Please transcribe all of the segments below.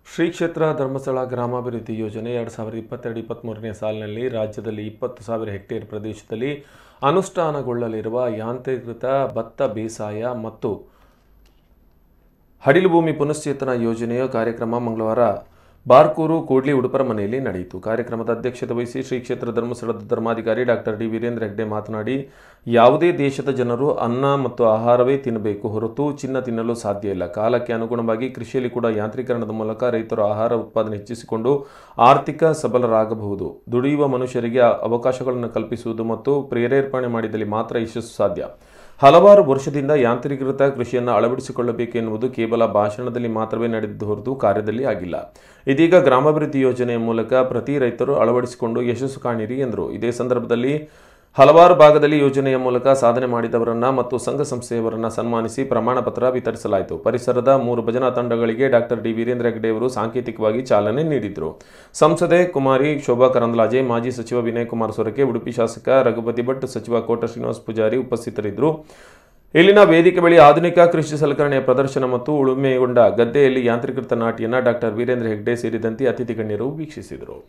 ಶ್ರೀ ಕ್ಷೇತ್ರ ಧರ್ಮಸ್ಥಳ ಗ್ರಾಮಾಭಿವೃದ್ಧಿ ಯೋಜನೆ ಎರಡು ಸಾವಿರದ ಇಪ್ಪತ್ತೆರಡು ಇಪ್ಪತ್ತ್ಮೂರನೇ ಸಾಲಿನಲ್ಲಿ ರಾಜ್ಯದಲ್ಲಿ ಇಪ್ಪತ್ತು ಸಾವಿರ ಹೆಕ್ಟೇರ್ ಪ್ರದೇಶದಲ್ಲಿ ಅನುಷ್ಠಾನಗೊಳ್ಳಲಿರುವ ಯಾಂತ್ರೀಕೃತ ಭತ್ತ ಬೇಸಾಯ ಮತ್ತು ಹಡಿಲು ಭೂಮಿ ಪುನಶ್ಚೇತನ ಯೋಜನೆಯ ಕಾರ್ಯಕ್ರಮ ಮಂಗಳವಾರ ಬಾರ್ಕೂರು ಕೂಡ್ಲಿ ಉಡುಪರ ಮನೆಯಲ್ಲಿ ನಡೆಯಿತು ಕಾರ್ಯಕ್ರಮದ ಅಧ್ಯಕ್ಷತೆ ವಹಿಸಿ ಶ್ರೀ ಕ್ಷೇತ್ರ ಧರ್ಮಸ್ಥಳದ ಧರ್ಮಾಧಿಕಾರಿ ಡಾಕ್ಟರ್ ಡಿ ವೀರೇಂದ್ರ ಹೆಗ್ಡೆ ಮಾತನಾಡಿ ಯಾವುದೇ ದೇಶದ ಜನರು ಅನ್ನ ಮತ್ತು ಆಹಾರವೇ ತಿನ್ನಬೇಕು ಹೊರತು ಚಿನ್ನ ತಿನ್ನಲು ಸಾಧ್ಯ ಇಲ್ಲ ಕಾಲಕ್ಕೆ ಅನುಗುಣವಾಗಿ ಕೃಷಿಯಲ್ಲಿ ಕೂಡ ಯಾಂತ್ರೀಕರಣದ ಮೂಲಕ ರೈತರು ಆಹಾರ ಉತ್ಪಾದನೆ ಹೆಚ್ಚಿಸಿಕೊಂಡು ಆರ್ಥಿಕ ಸಬಲರಾಗಬಹುದು ದುಡಿಯುವ ಮನುಷ್ಯರಿಗೆ ಅವಕಾಶಗಳನ್ನು ಕಲ್ಪಿಸುವುದು ಮತ್ತು ಪ್ರೇರೇಪಣೆ ಮಾಡಿದಲ್ಲಿ ಮಾತ್ರ ಯಶಸ್ಸು ಸಾಧ್ಯ ಹಲವಾರು ವರ್ಷದಿಂದ ಯಾಂತ್ರೀಕೃತ ಕೃಷಿಯನ್ನು ಅಳವಡಿಸಿಕೊಳ್ಳಬೇಕೆನ್ನುವುದು ಕೇವಲ ಭಾಷಣದಲ್ಲಿ ಮಾತ್ರವೇ ನಡೆದಿದ್ದು ಹೊರತು ಕಾರ್ಯದಲ್ಲಿ ಆಗಿಲ್ಲ ಇದೀಗ ಗ್ರಾಮಾಭಿವೃದ್ಧಿ ಯೋಜನೆಯ ಮೂಲಕ ಪ್ರತಿ ರೈತರು ಅಳವಡಿಸಿಕೊಂಡು ಯಶಸ್ಸು ಕಾಣಿರಿ ಎಂದರು ಇದೇ ಸಂದರ್ಭದಲ್ಲಿ ಹಲವಾರು ಭಾಗದಲ್ಲಿ ಯೋಜನೆಯ ಮೂಲಕ ಸಾಧನೆ ಮಾಡಿದವರನ್ನ ಮತ್ತು ಸಂಘ ಸಂಸ್ಥೆಯವರನ್ನ ಸನ್ಮಾನಿಸಿ ಪ್ರಮಾಣ ಪತ್ರ ವಿತರಿಸಲಾಯಿತು ಪರಿಸರದ ಮೂರು ಭಜನಾ ತಂಡಗಳಿಗೆ ಡಾಕ್ಟರ್ ಡಿ ವೀರೇಂದ್ರ ಹೆಗ್ಡೆ ಅವರು ಸಾಂಕೇತಿಕವಾಗಿ ಚಾಲನೆ ನೀಡಿದರು ಸಂಸದೆ ಕುಮಾರಿ ಶೋಭಾ ಕರಂದ್ಲಾಜೆ ಮಾಜಿ ಸಚಿವ ವಿನಯ್ ಕುಮಾರ್ ಸೊರಕೆ ಉಡುಪಿ ಶಾಸಕ ರಘುಪತಿ ಭಟ್ ಸಚಿವ ಕೋಟ ಶ್ರೀನಿವಾಸ್ ಪೂಜಾರಿ ಉಪಸ್ಥಿತರಿದ್ದರು ಇಲ್ಲಿನ ವೇದಿಕೆ ಬಳಿ ಆಧುನಿಕ ಕೃಷಿ ಸಲಕರಣೆಯ ಪ್ರದರ್ಶನ ಮತ್ತು ಉಳುಮೆಗೊಂಡ ಗದ್ದೆಯಲ್ಲಿ ಯಾಂತ್ರೀಕೃತ ನಾಟಿಯನ್ನ ಡಾಕ್ಟರ್ ವೀರೇಂದ್ರ ಹೆಗ್ಡೆ ಸೇರಿದಂತೆ ಅತಿಥಿ ಗಣ್ಯರು ವೀಕ್ಷಿಸಿದರು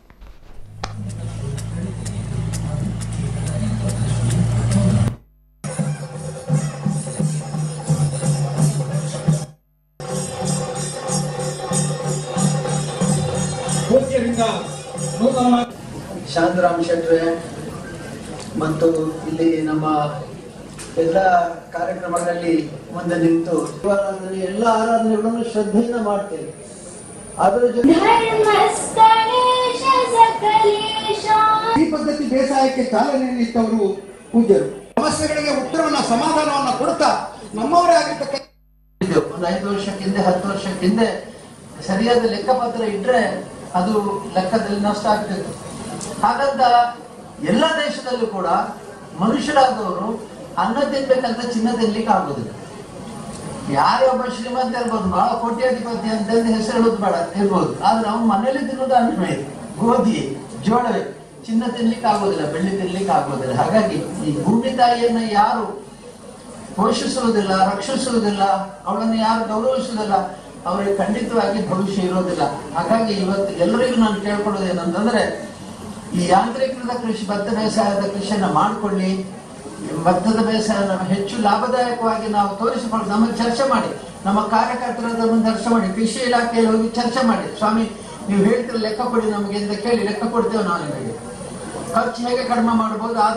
ಪೂಜ್ಯರಿಂದ ನೂತನ ಶಾಂತರಾಮ್ ಶೆಟ್ರೆ ಮತ್ತು ಇಲ್ಲಿ ನಮ್ಮ ಎಲ್ಲ ಕಾರ್ಯಕ್ರಮಗಳಲ್ಲಿ ಮುಂದೆ ನಿಂತು ಶಿವಾರಾಧನೆ ಎಲ್ಲ ಆರಾಧನೆಗಳನ್ನು ಶ್ರದ್ಧೆಯಿಂದ ಮಾಡ್ತೇವೆ ಅದರ ಜೊತೆ ಧರ್ಮಸ್ಥಳೇಶ ಸಕಲೇಶ ಈ ಪದ್ಧತಿ ಬೇಸಾಯಕ್ಕೆ ಚಾಲನೆ ನೀಡಿದ್ದವರು ಪೂಜ್ಯರು ಸಮಸ್ಯೆಗಳಿಗೆ ಉತ್ತರವನ್ನ ಸಮಾಧಾನವನ್ನ ಕೊಡ್ತಾ ನಮ್ಮವರೇ ಆಗಿರ್ತಕ್ಕ ಇದು ಒಂದು ಐದು ವರ್ಷಕ್ಕೆ ಹಿಂದೆ ಹತ್ತು ವರ್ಷಕ್ಕೆ ಹಿಂದೆ ಸರಿಯಾದ ಲೆಕ್ಕಪತ್ರ ಇಟ್ರೆ ಅದು ಲೆಕ್ಕದಲ್ಲಿ ನಷ್ಟ ಆಗ್ತಿತ್ತು ಹಾಗಂತ ಎಲ್ಲ ದೇಶದಲ್ಲೂ ಕೂಡ ಮನುಷ್ಯರಾದವರು ಅನ್ನ ತಿನ್ಬೇಕಂತ ಚಿನ್ನ ತಿನ್ಲಿಕ್ಕೆ ಆಗೋದಿಲ್ಲ ಯಾರೇ ಒಬ್ಬ ಶ್ರೀಮಂತ ಇರ್ಬೋದು ಬಹಳ ಕೋಟ್ಯಾಧಿಪತಿ ಅಂತ ಹೆಸರು ಹೇಳೋದು ಬೇಡ ಇರ್ಬೋದು ಆದ್ರೆ ಅವ್ನ ಮನೇಲಿ ತಿನ್ನೋದು ಅನ್ನವೇ ಗೋಧಿ ಜೋಳವೇ ಚಿನ್ನ ತಿನ್ಲಿಕ್ಕೆ ಆಗೋದಿಲ್ಲ ಬೆಳ್ಳಿ ತಿನ್ಲಿಕ್ಕೆ ಆಗೋದಿಲ್ಲ ಹಾಗಾಗಿ ಈ ಭೂಮಿ ತಾಯಿಯನ್ನ ಯಾರು ಪೋಷಿಸುವುದಿಲ್ಲ ರಕ್ಷಿಸುವುದಿಲ್ಲ ಅವಳನ್ನು ಯಾರು ಗೌರವಿಸುವುದಿಲ್ಲ ಅವರಿಗೆ ಖಂಡಿತವಾಗಿ ಭವಿಷ್ಯ ಇರೋದಿಲ್ಲ ಹಾಗಾಗಿ ಇವತ್ತು ಎಲ್ಲರಿಗೂ ನಾನು ಕೇಳ್ಕೊಳ್ಳೋದು ಏನಂತಂದ್ರೆ ಈ ಯಾಂತ್ರೀಕೃತ ಕೃಷಿ ಭತ್ತ ಬೇಸಾಯದ ಕೃಷಿಯನ್ನ ಮಾಡಿಕೊಳ್ಳಿ ಭತ್ತದ ಬೇಸಾಯನ ಹೆಚ್ಚು ಲಾಭದಾಯಕವಾಗಿ ನಾವು ತೋರಿಸಿಕೊಂಡು ನಮಗೆ ಚರ್ಚೆ ಮಾಡಿ ನಮ್ಮ ಕಾರ್ಯಕರ್ತರ ಹತ್ರ ಬಂದು ಚರ್ಚೆ ಮಾಡಿ ಕೃಷಿ ಇಲಾಖೆಯಲ್ಲಿ ಹೋಗಿ ಚರ್ಚೆ ಮಾಡಿ ಸ್ವಾಮಿ ನೀವು ಹೇಳ್ತೀರ ಲೆಕ್ಕ ಕೊಡಿ ನಮಗೆ ಅಂತ ಕೇಳಿ ಲೆಕ್ಕ ಕೊಡ್ತೇವೆ ನಾವು ನಿಮಗೆ ಖರ್ಚು ಹೇಗೆ ಕಡಿಮೆ ಮಾಡಬಹುದು